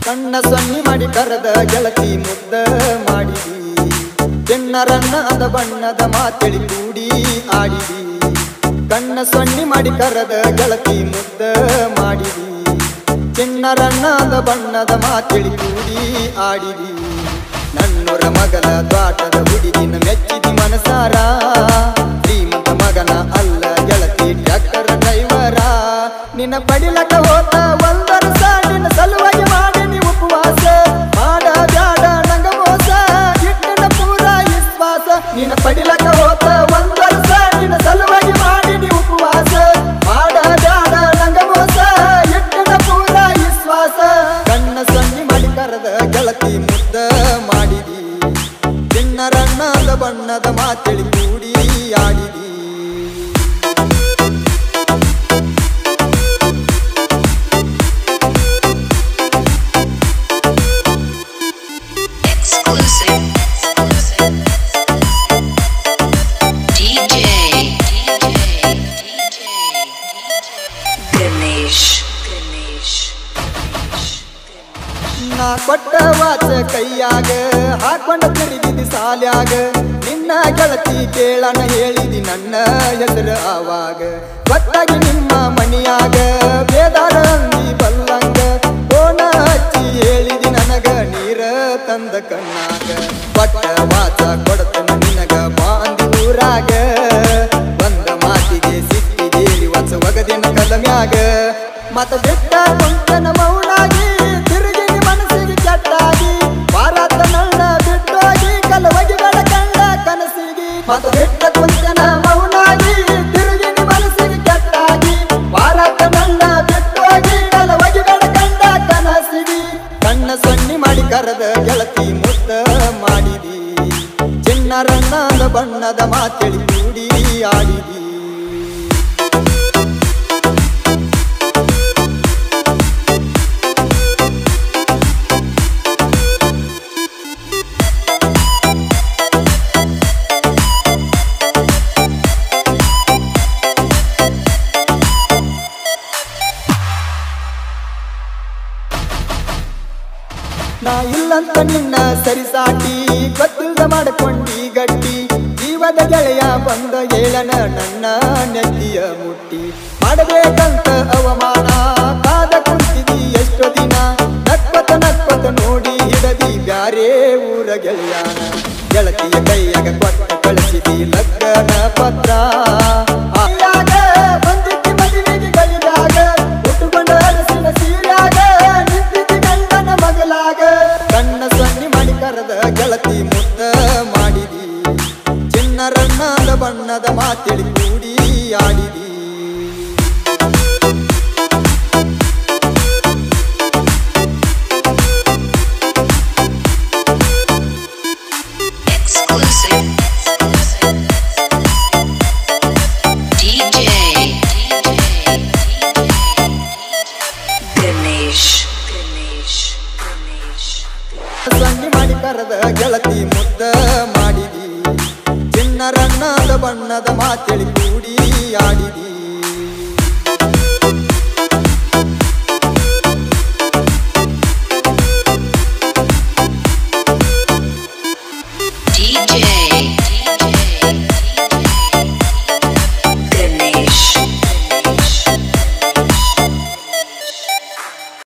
ಕಣ್ಣ ಸೊನ್ನಿ ಮಾಡಿ ಕರೆದ ಗೆಳತಿ ಮುದ್ದ ಮಾಡಿದಿ ಚಿನ್ನರನ್ನ ಅದ ಬಣ್ಣದ ಮಾತೆಳಿ ಕೂಡಿ ಆಡಿದಿ ಕಣ್ಣ ಸೊನ್ನಿ ಮಾಡಿ ಕರೆದ ಗೆಳತಿ ಮುದ್ದ ಮಾಡಿದಿ ಚಿನ್ನರನ್ನ ಅದ ಬಣ್ಣದ ಮಾತೆಳಿ ಕೂಡಿ ಆಡಿದಿ ನನ್ನೂರ ಮಗಲ ದ್ವಾಟದ ಹುಡುಗಿನ ಮೆಚ್ಚಿದಿ ಮನಸಾರ ಶ್ರೀಮಂತ ಮಗನ ಅಲ್ಲ ಗೆಳತಿ ಟ್ರ್ಯಾಕ್ಟರ್ ಡ್ರೈವರ ನಿನ್ನ ಪಡಿಲಕ ಹೋತ ಒಂದರ ನಿನ್ನ ಸಲುವಾಗಿ ಮಾಡಿನಿ ಉಪವಾಸ ಮಾಡ ಬ್ಯಾಡ ನಂಗ ಮೋಸ ಇಟ್ಟಿನ ಪೂರ ವಿಶ್ವಾಸ ನಿನ್ನ ಪಡಿಲಕ ಹೋತ ಒಂದರ ನಿನ್ನ ಸಲುವಾಗಿ ಮಾಡಿನಿ ಉಪವಾಸ ಮಾಡ ಬ್ಯಾಡ ನಂಗ ಮೋಸ ಇಟ್ಟಿನ ಪೂರ ವಿಶ್ವಾಸ ಕಣ್ಣ ಸನ್ನಿ ಮಾಡಿ ಕರೆದ ಗೆಳತಿ ಮುದ್ದ ಮಾಡಿದಿ ಚಿನ್ನರಣ್ಣದ ಬಣ್ಣದ ಮಾತೆಳಿ ಕೂಡಿ ಆಡಿದಿ Exclusive. DJ. Ganesh. Ganesh. ನಾ ಕೊಟ್ಟ ವಾಚ ಕೈಯಾಗ ಹಾಕೊಂಡ ತಿರುಗಿದಿ ಸಾಲ್ಯಾಗ ನಿನ್ನ ಗೆಳತಿ ಕೇಳನ ಹೇಳಿದಿ ನನ್ನ ಹೆಸರು ಆವಾಗ ಗೊತ್ತಾಗಿ ನಿಮ್ಮ ಮನಿಯಾಗ ಬೇದಾರ ಅಂದಿ ಬಲ್ಲಂಗ ಕೋಣ ಹಚ್ಚಿ ಹೇಳಿದಿ ನನಗ ನೀರ ತಂದ ಕಣ್ಣಾಗ ಕೊಟ್ಟ ವಾಚ ಕೊಡತನ ನಿನಗ ಬಾಂದಿ ಊರಾಗ ಬಂದ ಮಾತಿಗೆ ಸಿಟ್ಟಿಗೇರಿ ವಚ ಒಗದಿನ ಕಲಮ್ಯಾಗ ಮತ ಬಿಟ್ಟ ಕುಂತನ ಮೌನಾಗಿ ತಿರುಗಿ ಮನಸ್ಸಿಗೆ ಕೆಟ್ಟಾಗಿ ಭಾರತ ನನ್ನ ಬಿಟ್ಟೋಗಿ ಕಲವಗಿಗಳ ಕಂಡ ಕನಸಿಗೆ ಮತ ಬಿಟ್ಟ ಕುಂತನ ಮೌನಾಗಿ ತಿರುಗಿ ಮನಸ್ಸಿಗೆ ಕೆಟ್ಟಾಗಿ ಭಾರತ ನನ್ನ ಬಿಟ್ಟೋಗಿ ಕಲವಗಿಗಳ ಕಂಡ ಕನಸಿಗೆ ಕಣ್ಣ ಸೊನ್ನಿ ಮಾಡಿ ಕರೆದ ಗೆಳತಿ ಮುದ್ದ ಮಾಡಿದಿ ಚಿನ್ನರನ್ನದ ಬಣ್ಣದ ಮಾತೆಳಿ ಕೂಡಿ ಆಡಿದಿ ನಾ ಇಲ್ಲಂತ ನಿನ್ನ ಸರಿಸಾಟಿ ಗೊತ್ತಿಲ್ದ ಮಾಡ್ಕೊಂಡಿ ಗಟ್ಟಿ ಜೀವದ ಗೆಳೆಯ ಬಂದ ಏಳನ ನನ್ನ ನೆತ್ತಿಯ ಮುಟ್ಟಿ ಮಾಡಬೇಕಂತ ಅವಮಾನ ಕಾದ ಕುಂತಿದಿ ಎಷ್ಟೋ ದಿನ ನಕ್ವತ ನಕ್ವತ ನೋಡಿ ಹಿಡದಿ ಬ್ಯಾರೇ ಊರ ಗೆಳೆಯಾನ ಗೆಳತಿಯ ಕೈಯಾಗ ಕೊಟ್ಟ ಕಳಿಸಿದಿ ಲಗ್ನ ಪತ್ರ ಆಯಾಗ ಬಂದಿದ್ದಿ ಮದುವೆಗೆ ಕೈದಾಗ ಉಟ್ಟುಕೊಂಡ ಅರಸಿನ ಸೀರ್ಯಾಗ ನಿಂತಿದ್ದಿ ಗಂಡನ ಮಗಲಾಗ ಕಣ್ಣ ಸೊನ್ನಿ ಮಾಡಿ ಕರೆದ ಗೆಳತಿ ಮುದ್ದ ಮಾಡಿದಿ ಚಿನ್ನರನ್ನದ ಬಣ್ಣದ ಮಾತಿಳಿ ಕೂಡಿ ಆಡಿದಿ Exclusive. DJ. Ganesh. Ganesh. Ganesh. ಸನ್ನಿ ಮಾಡಿ ಕರೆದ ಗೆಳತಿ ಮುದ್ದ ಮಾಡಿದಿ ಚಿನ್ನರನ್ನದ ಬಣ್ಣದ ಮಾತಿಳಿ ಕೂಡಿ ಆಡಿದಿ